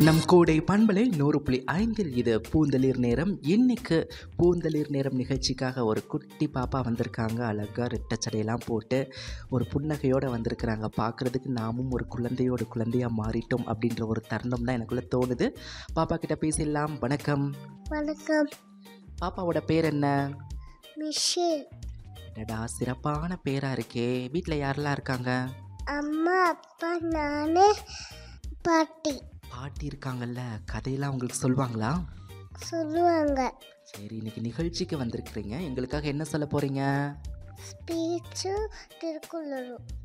நம் கோடை பண்பலை நூறு புள்ளி ஐந்தில் இது பூந்தளிர் நேரம் இன்னைக்கு பூந்தளிர் நேரம் நிகழ்ச்சிக்காக ஒரு குட்டி பாப்பா வந்திருக்காங்க அழகாக ரெட்டச்சடையெல்லாம் போட்டு ஒரு புன்னகையோடு வந்திருக்கிறாங்க பார்க்குறதுக்கு நாமும் ஒரு குழந்தையோட குழந்தையாக மாறிட்டோம் அப்படின்ற ஒரு தருணம் தான் எனக்குள்ளே தோணுது பாப்பா கிட்ட பேசிடலாம் வணக்கம் வணக்கம் பாப்பாவோட பேர் என்ன மிஷேல் அடடா சிறப்பான பேராக இருக்கே வீட்டில் யாரெல்லாம் இருக்காங்க அம்மா அப்பா நான் பாட்டி பாட்டி இருக்காங்கல்ல கதையெல்லாம் உங்களுக்கு சொல்லுவாங்களா சொல்லுவாங்க சரி இன்னைக்கு நிகழ்ச்சிக்கு வந்திருக்கிறீங்க எங்களுக்காக என்ன சொல்ல போகிறீங்க ஸ்பீச்சும் திருக்குறளும்